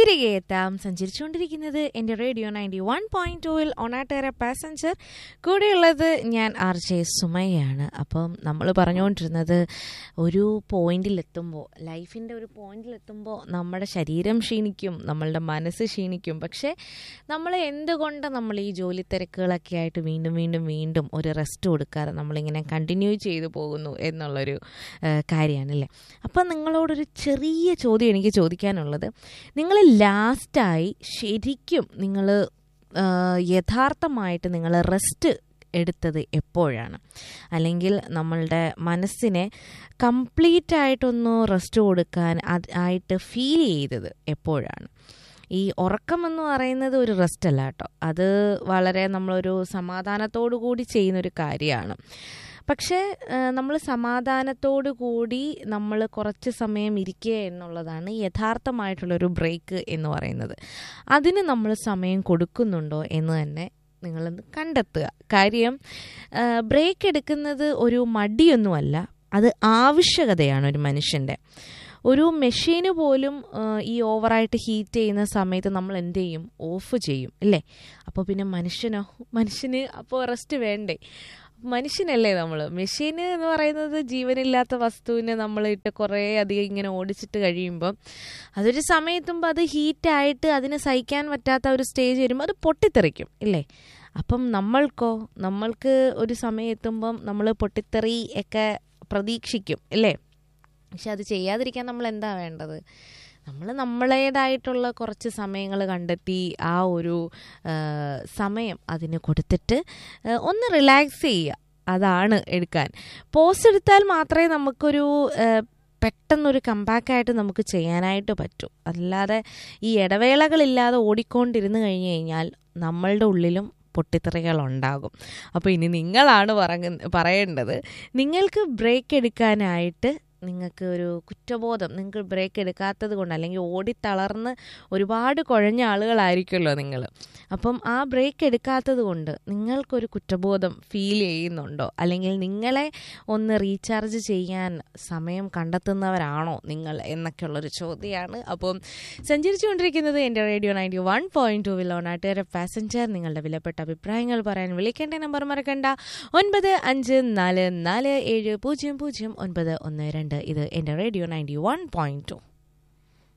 തിരികെ എത്താം സഞ്ചരിച്ചുകൊണ്ടിരിക്കുന്നത് എൻ്റെ റേഡിയോ നയൻറ്റി വൺ പോയിൻറ്റ് ടൂവിൽ ഒണാട്ടേറെ പാസഞ്ചർ കൂടെയുള്ളത് ഞാൻ ആർ ജെ സുമയാണ് അപ്പം നമ്മൾ പറഞ്ഞുകൊണ്ടിരുന്നത് ഒരു പോയിന്റിലെത്തുമ്പോൾ ലൈഫിൻ്റെ ഒരു പോയിന്റിലെത്തുമ്പോൾ നമ്മുടെ ശരീരം ക്ഷീണിക്കും നമ്മളുടെ മനസ്സ് ക്ഷീണിക്കും പക്ഷേ നമ്മൾ എന്തുകൊണ്ട് നമ്മൾ ഈ ജോലി തിരക്കുകളൊക്കെ ആയിട്ട് വീണ്ടും വീണ്ടും വീണ്ടും ഒരു റെസ്റ്റ് കൊടുക്കാതെ നമ്മളിങ്ങനെ കണ്ടിന്യൂ ചെയ്തു പോകുന്നു എന്നുള്ളൊരു കാര്യമാണല്ലേ അപ്പം നിങ്ങളോടൊരു ചെറിയ ചോദ്യം എനിക്ക് ചോദിക്കാനുള്ളത് നിങ്ങൾ ലാസ്റ്റായി ശരിക്കും നിങ്ങൾ യഥാർത്ഥമായിട്ട് നിങ്ങൾ റെസ്റ്റ് എടുത്തത് എപ്പോഴാണ് അല്ലെങ്കിൽ നമ്മളുടെ മനസ്സിനെ കംപ്ലീറ്റ് ആയിട്ടൊന്ന് റെസ്റ്റ് കൊടുക്കാൻ അത് ആയിട്ട് ഫീൽ ചെയ്തത് എപ്പോഴാണ് ഈ ഉറക്കം എന്ന് പറയുന്നത് ഒരു റെസ്റ്റ് അല്ല കേട്ടോ അത് വളരെ നമ്മളൊരു സമാധാനത്തോടു കൂടി ചെയ്യുന്നൊരു കാര്യമാണ് പക്ഷേ നമ്മൾ സമാധാനത്തോടു കൂടി നമ്മൾ കുറച്ച് സമയം ഇരിക്കുക എന്നുള്ളതാണ് യഥാർത്ഥമായിട്ടുള്ളൊരു ബ്രേക്ക് എന്ന് പറയുന്നത് അതിന് നമ്മൾ സമയം കൊടുക്കുന്നുണ്ടോ എന്ന് തന്നെ നിങ്ങളൊന്ന് കണ്ടെത്തുക കാര്യം ബ്രേക്ക് എടുക്കുന്നത് ഒരു മടിയൊന്നുമല്ല അത് ആവശ്യകതയാണ് ഒരു മനുഷ്യൻ്റെ ഒരു മെഷീന് പോലും ഈ ഓവറായിട്ട് ഹീറ്റ് ചെയ്യുന്ന സമയത്ത് നമ്മൾ എന്ത് ചെയ്യും ഓഫ് ചെയ്യും അല്ലേ അപ്പോൾ പിന്നെ മനുഷ്യനോ മനുഷ്യന് അപ്പോൾ റെസ്റ്റ് വേണ്ടേ മനുഷ്യനല്ലേ നമ്മൾ മെഷീൻ എന്ന് പറയുന്നത് ജീവനില്ലാത്ത വസ്തുവിനെ നമ്മളിട്ട് കുറേ അധികം ഇങ്ങനെ ഓടിച്ചിട്ട് കഴിയുമ്പം അതൊരു സമയത്തുമ്പോൾ അത് ഹീറ്റായിട്ട് അതിന് സഹിക്കാൻ പറ്റാത്ത ഒരു സ്റ്റേജ് വരുമ്പോൾ അത് പൊട്ടിത്തെറിക്കും ഇല്ലേ അപ്പം നമ്മൾക്കോ നമ്മൾക്ക് ഒരു സമയം എത്തുമ്പം നമ്മൾ പൊട്ടിത്തെറി ഒക്കെ പ്രതീക്ഷിക്കും അല്ലേ പക്ഷെ അത് ചെയ്യാതിരിക്കാൻ നമ്മൾ എന്താ വേണ്ടത് നമ്മൾ നമ്മളേതായിട്ടുള്ള കുറച്ച് സമയങ്ങൾ കണ്ടെത്തി ആ ഒരു സമയം അതിന് കൊടുത്തിട്ട് ഒന്ന് റിലാക്സ് ചെയ്യുക അതാണ് എടുക്കാൻ പോസ്റ്റ് എടുത്താൽ മാത്രമേ നമുക്കൊരു പെട്ടെന്നൊരു കമ്പാക്കായിട്ട് നമുക്ക് ചെയ്യാനായിട്ട് പറ്റൂ അല്ലാതെ ഈ ഇടവേളകളില്ലാതെ ഓടിക്കൊണ്ടിരുന്ന് കഴിഞ്ഞ് കഴിഞ്ഞാൽ നമ്മളുടെ ഉള്ളിലും പൊട്ടിത്തെറികൾ ഉണ്ടാകും അപ്പോൾ ഇനി നിങ്ങളാണ് പറഞ്ഞ പറയേണ്ടത് നിങ്ങൾക്ക് ബ്രേക്ക് എടുക്കാനായിട്ട് നിങ്ങൾക്ക് ഒരു കുറ്റബോധം നിങ്ങൾക്ക് ബ്രേക്ക് എടുക്കാത്തത് കൊണ്ട് അല്ലെങ്കിൽ ഓടിത്തളർന്ന് ഒരുപാട് കുഴഞ്ഞ ആളുകളായിരിക്കുമല്ലോ നിങ്ങൾ അപ്പം ആ ബ്രേക്ക് എടുക്കാത്തത് കൊണ്ട് നിങ്ങൾക്കൊരു കുറ്റബോധം ഫീൽ ചെയ്യുന്നുണ്ടോ അല്ലെങ്കിൽ നിങ്ങളെ ഒന്ന് റീചാർജ് ചെയ്യാൻ സമയം കണ്ടെത്തുന്നവരാണോ നിങ്ങൾ എന്നൊക്കെയുള്ളൊരു ചോദ്യമാണ് അപ്പം സഞ്ചരിച്ചുകൊണ്ടിരിക്കുന്നത് എൻ്റെ radio ninety one point two വിലോണാട്ടുകാരെ പാസഞ്ചർ നിങ്ങളുടെ വിലപ്പെട്ട അഭിപ്രായങ്ങൾ പറയാൻ വിളിക്കേണ്ട നമ്പർ മറക്കണ്ട ഒൻപത് അഞ്ച് നാല് നാല് ഏഴ് പൂജ്യം പൂജ്യം ഒൻപത് ഒന്ന് രണ്ട് ഇത് എൻ്റെ radio ninety one point to